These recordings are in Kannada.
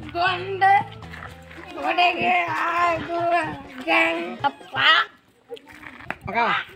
ಕೊಂಡ ಒಡೆಗೆ ಆಗುವ ಗಂಗಪ್ಪ ಮಗ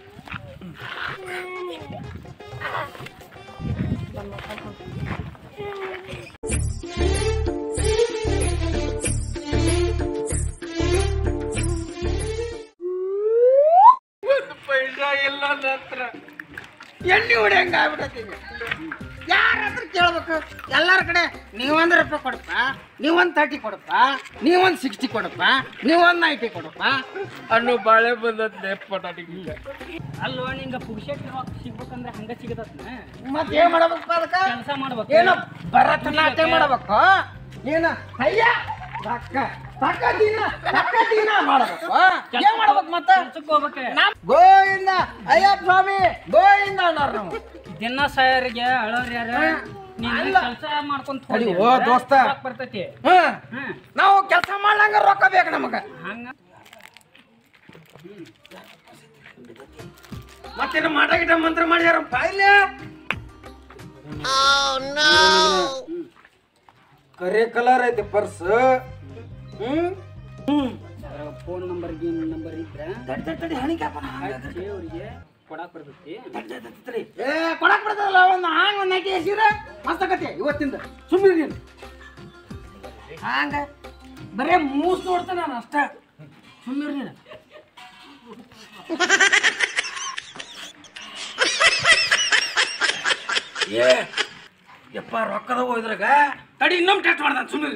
ಪೈಸಾ ಇಲ್ಲ ನನ್ನ ಹತ್ರ ಎಣ್ಣೆ ಹೊಡೆಯಂಗ ಆಗ್ಬಿಟ್ಟೈತಿ ಯಾರ ಹತ್ರ ಕೇಳ್ಬೇಕು ಎಲ್ಲಾರ ಕಡೆ ನೀವೊಂದು ರೂಪಾಯಿ ಕೊಡಪ್ಪ ನೀವೊಂದು ತರ್ಟಿ ಕೊಡಪ್ಪ ನೀವೊಂದು ಸಿಕ್ಸ್ಟಿ ಕೊಡಪ್ಪ ನೀವೊಂದು ನೈಂಟಿ ಕೊಡಪ್ಪ ಅನ್ನೋ ಬಾಳೆ ಬಂದದ್ ಪಟಾಟಿಗಿಲ್ಲ ಅಲ್ವ ನಿಂಗ ಪುಕ್ಷಟ್ ಸಿಗ್ಬೇಕಂದ್ರೆ ಹಂಗ ಸಿಗತತ್ನ ಮತ್ತೆ ಏನ್ ಮಾಡ್ಬೇಕಪ್ಪ ಅದಕ್ಕ ಕೆಲಸ ಮಾಡ್ಬೇಕು ಏನೋ ಭರತನಾಟ್ಯ ಮಾಡ್ಬೇಕು ಏನ ಅಯ್ಯ ತಕ್ಕ ತಕ್ಕ ದಿನ ತಕ್ಕ ದಿನ ಮಾಡ್ಬೇಕು ಏನ್ ಮಾಡ್ಬೇಕು ಮತ್ತ ಕೆಲ್ಸಕ್ಕೆ ಹೋಗ್ಬೇಕೆ ನಮ್ ಗೋವಿಂದ ಅಯ್ಯಪ್ಪ ಸ್ವಾಮಿ ಗೋವಿಂದ ಅನ್ನೋರು ನಾವು ದಿನ ಸಾಯರಿಗೆ ಅಳೋರ್ ಯಾರ ನೀನ್ ಅಲ್ಲ. ಕೆಲಸ ಮಾಡ್ಕೊಂತ ತಡಿ, ಹೋದ್ರೆ ಓ ದೋಸ್ತ. ರೊಕ್ಕ ಬರ್ತೈತಿ ಹ್ಮ್ ಹ್ಮ್ ನಾವು ಕೆಲಸ ಮಾಡ್ಲಂಗ ರೊಕ್ಕ ಬೇಕು ನಮಗ ಹಂಗ ಮತ್ತೇನು ಮಾಟ ಗಿಟ ಮಂತ್ರ ಮಾಡ್ಯಾರಪ್ಪ ಇಲ್ಲ ಕರೆ ಕಲರ್ ಐತಿ ಪರ್ಸ್ ಹ್ಮ್ ಹ್ಮ್ ಫೋನ್ ನಂಬರ್ ಗೀನ್ ನಂಬರ್ ಇದ್ರ ತಡಿ ತಡಿ ತಡಿ ಹಣಿಕಾಪ ಹಚ್ಚಿ ಅವ್ರಿಗೆ ಕೊಡಾಕ್ ಬರ್ತೈತಿ ಏ ಕೊಡಕ್ ಬಿಡ್ತದಲ್ಲ ಒಂದು ಹಾಂಗ್ ಒಂದು ನೈಟಿ ಎಸಿರ ಮಸ್ತ್ ಆಕತಿ ಇವತ್ತಿಂದ ಸುಮ್ಮನೆ ನೀನು ಹಾಂಗ ಬರೇ ಮೂಸ್ ನೋಡ್ತೇನೆ ನಾನು ಅಷ್ಟ ಸುಮ್ಮನೆ ನೀನು ಏ ಯಪ್ಪ ರೊಕ್ಕದ ಹೋಯ್ದ್ರಾಗ ತಡಿ ಇನ್ನೊಮ್ಮೆ ಟೆಸ್ಟ್ ಮಾಡ್ದಾನ ಸುಮ್ಮನೆ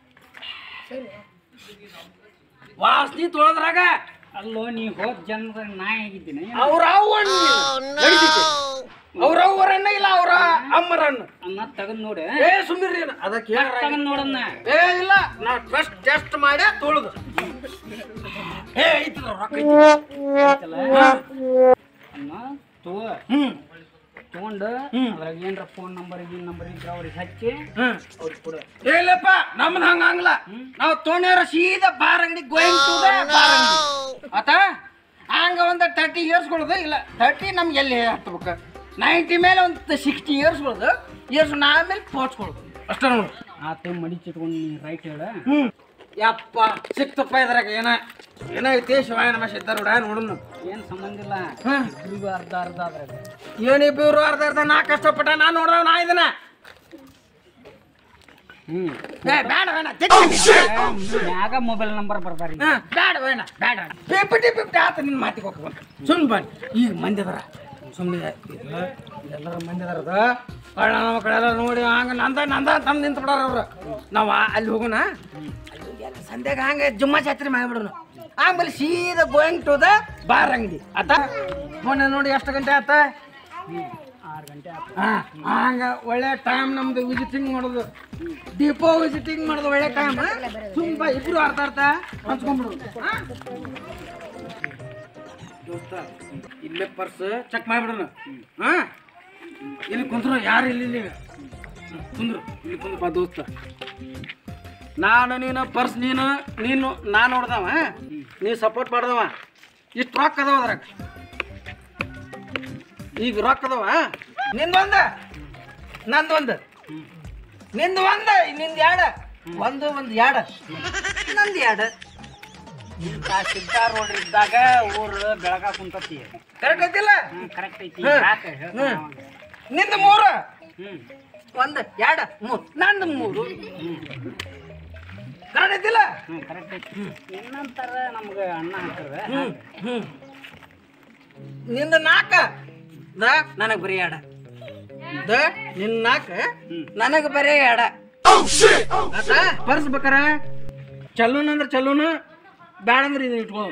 ವಾಸನಿ ತೊಳೆದ್ರಾಗ ಅಲ್ಲೋ ನೀ ಹೋದ್ ಜನ್ರ ನಾಯಿ ಆಗಿದ್ದೀನಿ ಅವ್ರ ಅವ್ವಣ್ಣ ಅವ್ರ ಅವ್ವರನ್ನ ಇಲ್ಲ ಅವ್ರ ಅಮ್ಮರನ್ನ ಅನ್ನ ತಗದ್ ನೋಡಿ ಏ ಸುಮ್ಮಿರ್ರಿ ಅದಕ್ಕೆ ತಗದ್ ನೋಡನ್ನ ಏ ಇಲ್ಲ ನಾ ಟ್ರಸ್ಟ್ ಟೆಸ್ಟ್ ಮಾಡಿ ತೊಳೆದು ಏ ಐತಲ್ಲ ರೊಕ್ಕ ಐತಿ. ಐತಲ್ಲ? ಅನ್ನ ತಗೋ ಹ್ಮ್ ತಗೊಂಡು ಅದ್ರಾಗ ಏನ್ರ ಫೋನ್ ನಂಬರ್ ಗೀನ್ ನಂಬರ್ ಇದ್ರ ಅವ್ರಿಗೆ ಹಚ್ಚಿ ಹ್ಮ್ ಅವ್ರಿಗೆ ಕೊಡು ಏ ಇಲ್ಲಪ್ಪ ನಮ್ದು ಹಂಗ ಹಂಗಲ್ಲ ನಾವು ತೊಗೊಂಡವ್ರ ಸೀದಾ ಬಾರ್ ಅಂಗಡಿ ಗೋಯಿಂಗ್ ಟು ದ ಬಾರ್ ಅಂಗಡಿ ಆತ ಹಂಗ ಒಂದು ತರ್ಟಿ ಇಯರ್ಸ್ಗಳದು ಇಲ್ಲ ತರ್ಟಿ ನಮ್ಗೆ ಎಲ್ಲಿ ಹತ್ಬೇಕು ನೈಂಟಿ ಮೇಲೆ ಒಂದು ಸಿಕ್ಸ್ಟಿ ಇಯರ್ಸ್ಗಳದು ಇಯರ್ಸ್ ಆಮೇಲೆ ಪೋಚ್ಕೊಳ್ದು ಅಷ್ಟೇ ನೋಡು ಆತ ಮಡಿಚಿಟ್ಕೊಂಡು ನೀ ರೈಟ್ ಹೇಳ ಹ್ಮ್ ಯಪ್ಪ ಸಿಕ್ತಪ್ಪ ಇದ್ರಾಗ ಏನ ಏನೈತಿ ಶಿವಾಯ ನಮ ಸಿದ್ಧಾರೂಢ ನೋಡುನು ಏನ್ ಸಂಬಂಧ ಇಲ್ಲ ಹ್ಮ್ ಇಬ್ರಿಗೂ ಅರ್ಧ ಅರ್ಧ ಅದ್ರಾಗ ಏನಿಬ್ರು ಅರ್ಧ ಅರ್ಧ ನಾ ಕಷ್ಟಪಟ್ಟ ನಾ ನೋಡ್ದವ ನಾ ಇದನ್ನ ಹ್ಮ್ ಏ ಬೇಡ ಬೇಡ ತೆಗ್ದು. ಮ್ಯಾಗ ಮೊಬೈಲ್ ನಂಬರ್ ಬರ್ತಾರಿ ಹಾ, ಬೇಡ ಬೇಡ ಬೇಡ ಫಿಫ್ಟಿ ಫಿಫ್ಟಿ ಆತ ನಿನ್ನ ಮಾತಿಗೆ ಹೋಗ್ಬೇಕು ಸುಮ್ಮನೆ ಬನ್ನಿ ಈಗ ಮಂದಿ ಅದಾರ ಸುಮ್ಮನೆ ಎಲ್ಲರ ಮಂದಿ ಅದಾರದ ಕಳ್ಳ ಮಕ್ಕಳೆಲ್ಲ ನೋಡಿ ಹಂಗ ನಂದ ನಂದ ತಂದು ನಿಂತು ಬಿಡಾರ ಅವ್ರು ನಾವು ಅಲ್ಲಿ ಹೋಗೋಣ ಅಲ್ಲಿ ಹೋಗಿ ಅಲ್ಲಿ ಸಂಧ್ಯಾಗ ಹಂಗೆ ಜುಮ್ಮ ಛಾತ್ರಿ ಮಾಡಿಬಿಡೋಣ ಆಮೇಲೆ ಸೀದಾ ಗೋಯಿಂಗ್ ಟು ದ ಬಾರ್ ಅಂಗಡಿ ಆತ ಮೊನ್ನೆ ನೋಡಿ ಎಷ್ಟು ಗಂಟೆ ಆತ ಆರು ಗಂಟೆ ಆತು ಹಾ ಹಂಗ ಒಳ್ಳೆ ಟೈಮ್ ನಮ್ದು ವಿಸಿಟಿಂಗ್ ಮಾಡೋದು ಡಿಪೋ ವಿಸಿಟಿಂಗ್ ಮಾಡೋದು ಒಳ್ಳೆ ಟೈಮ್ ತುಂಬ ಇಬ್ರು ಅರ್ಥ ಅರ್ಥ ಹಂಚ್ಕೊಂಡ್ಬಿಡೋದು ಹಾ? ದೋಸ್ತ ಇಲ್ಲೇ ಪರ್ಸ್ ಚೆಕ್ ಮಾಡಿಬಿಡೋಣ ಹಾ ಇಲ್ಲಿ ಕುಂದ್ರು ಯಾರು ಇಲ್ಲಿ ಇಲ್ಲಿ ಕುಂದ್ರು ಇಲ್ಲಿ ಕುಂದ್ರು ಬಾ ದೋಸ್ತ ನಾನು ನೀನು ಪರ್ಸ್ ನೀನು ನೀನು ನಾ ನೋಡ್ದವ ನೀ ಸಪೋರ್ಟ್ ಮಾಡ್ದವ ಇಷ್ಟು ರೊಕ್ಕ ಅದಾವ ಅದ್ರಾಗ ಈಗ ರೊಕ್ಕ ಅದಾವ ನಿಂದೊಂದ ನಂದೊಂದು ನಿಂದು ಒಂದ ನಿಂದ ಎರಡು ಒಂದು ಒಂದು ಎರಡು ನಂದು ಎರಡು ಇಂಥ ಸಿದ್ಧಾರ ರೋಡ್ ಇದ್ದಾಗ ಊರು ಬೆಳಗಾಗ ಕುಂತತಿ ಕರೆಕ್ಟ್ ಐತಿಲ್ಲ ಹ್ಮ್ ಕರೆಕ್ಟ್ ಐತಿ ಹ್ಮ್. ಯಾಕೆ ಹೇಳ್ತೀನಿ ಹ್ಮ್. ಅವಾಗ. ನಿಂದು ಮೂರು ಹ್ಮ್ ಒಂದು ಎರಡು ಮೂರು ನಂದು ಮೂರು ಕರೆಕ್ಟ್ ಐತಿಲ್ಲ ಹ್ಮ್ ಕರೆಕ್ಟ್ ಐತಿ ಇನ್ನಂತರ ನಮ್ಗೆ ಅಣ್ಣ ಹಾಕ್ತಾರ ಹ್ಮ್ ಹ್ಮ್ ನಿಂದ ನಾಲ್ಕ ದ ನನಗೆ ಬರೀ ಎಡ ದ ನಿನ್ನ ನಾಲ್ಕ ನನಗೆ ಬರೀ ಎಡ ಆತಾ ಪರ್ಸ್ ಬೇಕಾರ ಚಲೂನ್ ಅಂದ್ರೆ ಚಲೂನು ಬ್ಯಾಡ ಅಂದ್ರೆ ಇದನ್ನ ಇಟ್ಕೋ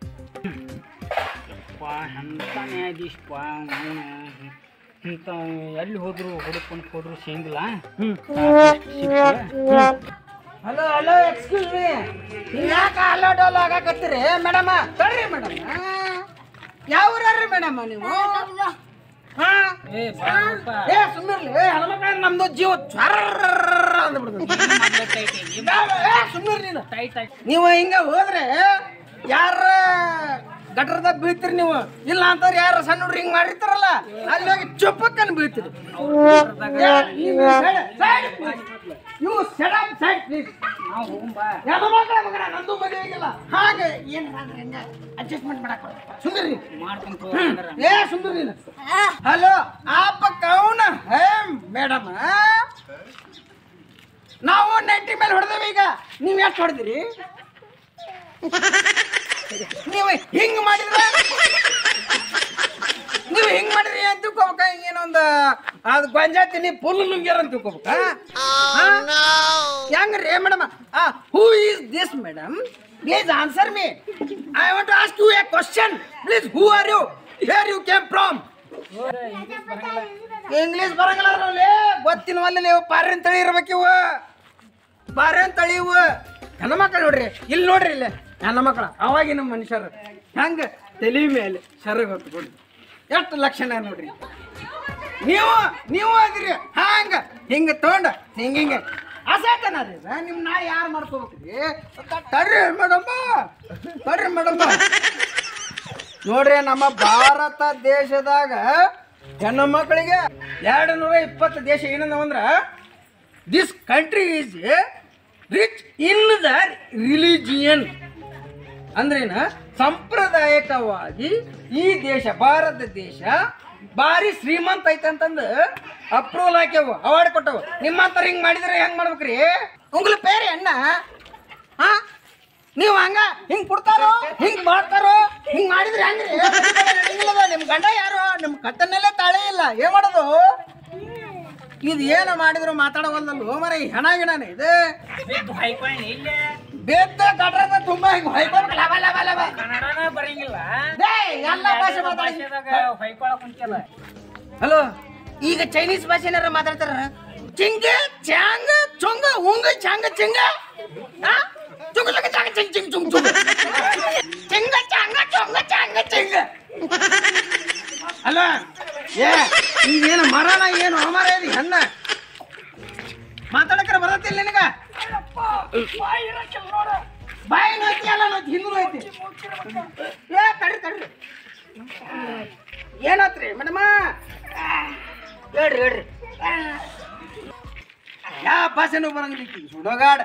ಪಾ ಎಂತ ನ್ಯಾಯಾಧೀಶ ಪಾ ಅವ್ನು ಇಂಥ ಎಲ್ಲಿ ಹೋದ್ರು ಹುಡುಕೊಂಡು ಹೋದ್ರು ಸಿಂಗಿಲ್ಲ ಹ್ಮ್ ಸಿಕ್ತು. ಹಲೋ ಹಲೋ ಎಕ್ಸ್ಕ್ಯೂಸ್ ಮೀ ಯಾಕೆ ಹಲೋ ಡೋಲ್ ಆಗಾಕತ್ತೀರಿ ಮೇಡಮ ತಡ್ರಿ ಮೇಡಮ್ ಯಾವ್ರಿ ಮೇಡಮ್ ನೀವು ಹಾ ಏ ಬಾರಪ್ಪ. ಏ ಸುಮ್ಮನಿರ್ಲಿ ಏ ಹೆಣ್ಮಕ್ಳ ನಮ್ದು ಜೀವ ಜ್ವರ ಅಂದ್ಬಿಡ್ತದೆ ಏ ಸುಮ್ಮನಿರ್ಲಿ ನೀನು ಟೈಟ್ ಆಯ್ತು ನೀವು ಹಿಂಗ ಹೋದ್ರೆ ಯಾರ ಗಟ್ರದಾಗ ಬೀಳ್ತೀರಿ ನೀವು ಇಲ್ಲ ಅಂತವ್ರು ಯಾರು ಸಣ್ಣ ಹುಡ್ರು ಹಿಂಗ್ ಮಾಡಿರ್ತಾರಲ್ಲ ಅಲ್ಲಿ ಹೋಗಿ ಚುಪ್ಪಕ್ಕನ್ ಬೀಳ್ತೀರಿ you said up side please ಎಲ್ಲ ಮಕ್ಕಳ ಮಗನ ನಂದು ಮದುವೆ ಆಗಿಲ್ಲ ಹಾಗೆ ಏನ್ ಹೆಂಗ ಅಡ್ಜಸ್ಟ್ಮೆಂಟ್ ಮಾಡಕ್ ಸುಂದರಿ ಮಾಡ್ಕೊಂತ ಏ ಸುಂದರಿ ಹಲೋ ಆಪ ಕೌನ ಹೇ ಮೇಡಮ್ ನಾವು ನೈಂಟಿ ಮೇಲೆ ಹೊಡೆದೇವೆ ಈಗ ನೀವು ಎಷ್ಟು ಹೊಡೆದಿರಿ ನೀವು ಹಿಂಗ್ ಮಾಡಿದ್ರೆ ನೀವು ಹಿಂಗ್ ಮಾಡಿದ್ರಿ ಅಂತ ತಿಳ್ಕೊಬೇಕ ಏನೊಂದು ಅದು ಗೊಂಜಾ ತಿನ್ನಿ ಫುಲ್ ನುಂಗ್ಯಾರ ಅಂತ ತಿಳ್ಕೊಬೇಕ ಹೆಂಗ್ರಿ madam who is this madam please answer me I want to ask you a question please who are you here you came from English ಬರಂಗಿಲ್ಲ ಅದ್ರಲ್ಲಿ ಗೊತ್ತಿನವಲ್ಲ ನೀವು ಪಾರ್ಯನ್ ತಳಿ ಇರ್ಬೇಕು ಇವು ಪಾರ್ಯನ್ ತಳಿ ಇವು ಹೆಣ್ಣು ಮಕ್ಕಳು ನೋಡ್ರಿ ಇಲ್ಲಿ ನೋಡ್ರಿ ಇಲ್ಲಿ ಹೆಣ್ಣು ಮಕ್ಕಳ ಅವಾಗಿನ ಮನುಷ್ಯರು ಹೆಂಗ ತಲೆ ಮೇಲೆ ಸೆರಗ್ ಹೊತ್ಕೊಂಡು ಎಷ್ಟು ಲಕ್ಷಣ ನೋಡ್ರಿ ನೀವು ನೀವು ಅದಿರಿ ಹಂಗ ಹಿಂಗ ತಗೊಂಡ ಹಿಂಗ ಹಿಂಗ ಅಸಾತನ ರೀ ನಿಮ್ ನಾ ಯಾರು ಮಾಡ್ಕೋಬೇಕ್ರಿ ತಡ್ರಿ ಮೇಡಮ್ ತಡ್ರಿ ಮೇಡಮ್ ನೋಡ್ರಿ ನಮ್ಮ ಭಾರತ ದೇಶದಾಗ ಹೆಣ್ಣು ಮಕ್ಕಳಿಗೆ ಎರಡು ನೂರ ಇಪ್ಪತ್ತು ದೇಶ ಏನಂದ ಅಂದ್ರ this country is rich in the religion ಅಂದ್ರೇನ ಸಾಂಪ್ರದಾಯಿಕವಾಗಿ ಈ ದೇಶ ಭಾರತ ದೇಶ ಭಾರಿ ಶ್ರೀಮಂತ ಐತಂತಂದು ಅಪ್ರೂವಲ್ ಹಾಕ್ಯವು ಅವಾರ್ಡ್ ಕೊಟ್ಟವು ನಿಮ್ಮಂತರ ಹಿಂಗ್ ಮಾಡಿದ್ರೆ ಹೆಂಗ್ ಮಾಡ್ಬೇಕ್ರಿ ಉಂಗ್ಲ ಪೇರಿ ಅಣ್ಣ ಹಾ ನೀವು ಹಂಗ ಹಿಂಗ್ ಕೊಡ್ತಾರೋ ಹಿಂಗ್ ಮಾಡ್ತಾರೋ ಹಿಂಗ್ ಮಾಡಿದ್ರೆ ಹೆಂಗ್ರಿ ನಡೆಯಂಗಿಲ್ಲದ ನಿಮ್ ಗಂಡ ಯಾರು ನಿಮ್ ಕತ್ತನಲ್ಲೇ ತಾಳೆ ಇಲ್ಲ ಏನ್ ಮಾಡೋದು ಇದು ಏನು ಮಾಡಿದ್ರು ಮಾತಾಡವಲ್ಲಲ್ಲ ಮರ ಈ ಹೆಣ ಗಿಣನೇ ಇದು ಬಿದ್ದು ಹೈಕೊಂಡು ಇಲ್ಲೇ ಬೇದ ಕಟ್ರದ ತುಂಬಾ ಹಿಂಗ್ ಹೊಯ್ಕೊಂಡು ಲಬ ಲಬ ಲಬ ಕನ್ನಡನ ಬರಂಗಿಲ್ಲ ಡೇ, ಎಲ್ಲ ಭಾಷೆ ಮಾತಾಡಿ ಭಾಷೆದಾಗ ಹೊಯ್ಕೊಳಕ್ ಕುಂತಿಲ್ಲ ಹಲೋ ಈಗ ಚೈನೀಸ್ ಭಾಷೆನಾರ ಮಾತಾಡ್ತಾರ ಚಿಂಗ ಚಾಂಗ ಚೊಂಗ ಉಂಗ ಚಾಂಗ ಚಿಂಗ ಆ? ಚುಂಗ ಚುಂಗ ಚಾಂಗ ಚಿಂಗ್ ಚಿಂಗ್ ಚುಂಗ್ ಚುಂಗ ಚಿಂಗ ಚಾಂಗ ಚೊಂಗ ಚಾಂಗ ಚಿಂಗ ಅಲ್ಲ ಏ ಈಗೇನು ಮರಣ ಏನು ಅಮರ ಇದು ಹೆಣ್ಣ ಮಾತಾಡಕ್ರ ಬರತ್ತಿಲ್ಲ ನಿನಗ ಬಾಯಿ ನೋಯ್ತಿ ಅಲ್ಲ ನೋಯ್ತಿ ಹಿಂದೂ ಐತಿ ಏ ತಡ್ರಿ ತಡ್ರಿ ಏನಾತ್ರಿ ಮೇಡಮ ಹೇಳ್ರಿ ಹೇಳ್ರಿ ಯಾವ ಭಾಷೆನೂ ಬರಂಗಿಲ್ಲ ಸುಡೋಗಾಡ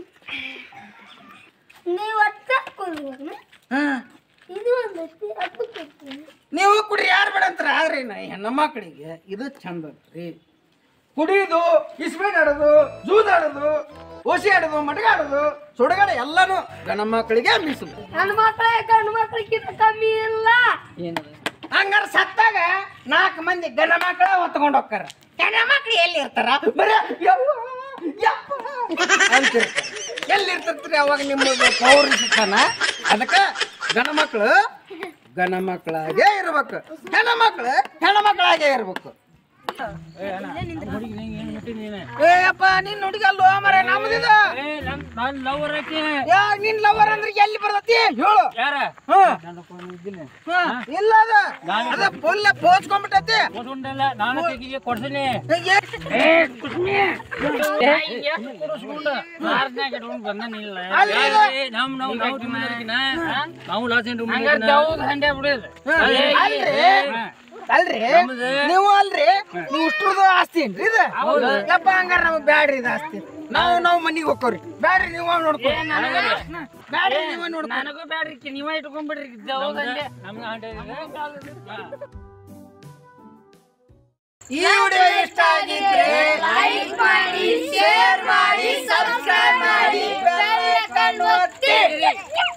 ನೀವು ಒಟ್ಟ ಕೊಡ್ಬೋಣ ಹಾ ಇದು ಒಂದೈತಿ ಅದು ಕೊಡ್ತೀನಿ ನೀವು ಕುಡಿ ಯಾರು ಬೇಡ ಅಂತಾರ ಆದ್ರೆ ನಾ ಹೆಣ್ಣ ಮಕ್ಕಳಿಗೆ ಇದು ಚಂದ ರೀ ಕುಡಿಯೋದು ಇಸ್ಪೀಟ್ ಆಡೋದು ಜೂದ್ ಆಡೋದು ಓಸಿ ಆಡೋದು ಮಟಗ ಆಡೋದು ಸುಡಗಾಡ ಎಲ್ಲಾನು ಗಂಡ ಮಕ್ಕಳಿಗೆ ಮೀಸಲು ನನ್ನ ಮಕ್ಕಳೇ ಗಂಡು ಮಕ್ಕಳಿಗಿಂತ ಕಮ್ಮಿ ಇಲ್ಲ ಏನದ ಹಂಗಾರ ಸತ್ತಾಗ ನಾಲ್ಕು ಮಂದಿ ಗಂಡ ಮಕ್ಕಳ ಹೊತ್ಕೊಂಡು ಹೋಗ್ತಾರ ಹೆಣ್ಣ ಮಕ್ಳು ಎಲ್ಲಿ ಇರ್ತಾರ ಬರೀ ಯವ್ವ, ಯಪ್ಪ ಅಂತಿರ್ತಾರ ಎಲ್ಲಿ ಇರ್ತಿರ್ತೀರಿ ಅವಾಗ ನಿಮ್ಮದು ಪೌರುಷತನ ಅದಕ್ಕೆ ಗಂಡ ಮಕ್ಕಳು ಗಂಡ ಮಕ್ಕಳಾಗೆ ಇರ್ಬೇಕು ಹೆಣ್ಣ ಮಕ್ಕಳು ಹೆಣ್ಣ ಮಕ್ಕಳಾಗೆ ಇರ್ಬೇಕು ಹುಡುಗಿ ನಂಗೆ ಏನು ಮುಟ್ಟಿ ನೀನು ಏಯಪ್ಪ ನಿನ್ ಹುಡುಗ ಅಲ್ಲೋ ಮರ ನಮ್ದಿದ ಏ ನನ್ ನಾನು ಲವರ್ ಐತಿ ಯಾ ನಿನ್ ಲವರ್ ಅಂದ್ರೆ ಎಲ್ಲಿ ಬರ್ತತಿ ಹೇಳು ಯಾರ ಹ್ಮ್ ನಾನು ಇದ್ದೀನಿ ಹ್ಮ್. ಇಲ್ಲ ಅದ ಅದ ಫುಲ್ ಪೋಚ್ಕೊಂಡ್ಬಿಟ್ಟತಿ ಕೊಡ್ಸೊಂಡಲ್ಲ ನಾನು ತೆಗಿಗೆ ಕೊಡ್ಸಲಿ ಬಂದನಿಲ್ಲ ಅಲ್ಲಿ ಇದೆ. ನಮ್ ನಾವು ನಾವು ತಿನ್ನೋದಕ್ಕಿನ ನಾವು ಲಾಸ್ ಅಲ್ರಿ ಅಲ್ರಿ ನೀವು ಅಲ್ರಿ ನೀವು ಇಷ್ಟ್ರದ್ದು ಆಸ್ತಿ ಏನ್ರಿ ಇದು ಯಪ್ಪ ಹಂಗಾರ ನಮಗ್ ಬ್ಯಾಡ್ರಿ ಇದು ಆಸ್ತಿ ನಾವು ನಾವು ಮನಿಗೆ ಹೋಗ್ಕೋರಿ ಬ್ಯಾಡ್ರಿ ನೀವು ನೋಡ್ಕೊ ಬ್ಯಾಡ್ರಿ ನೀವ ನೋಡ್ಕೊ ನನಗೂ ಬ್ಯಾಡ್ರಿ ನೀವ ಇಟ್ಕೊಂಡ್ಬಿಡ್ರಿ ನಮ್ಗೆ ಈ ವಿಡಿಯೋ ಇಷ್ಟ ಆಗಿದ್ರೆ ಲೈಕ್ ಮಾಡಿ ಶೇರ್ ಮಾಡಿ ಸಬ್ಸ್ಕ್ರೈಬ್ ಮಾಡಿ ಬೆಲ್ ಐಕಾನ್ ಒತ್ತಿ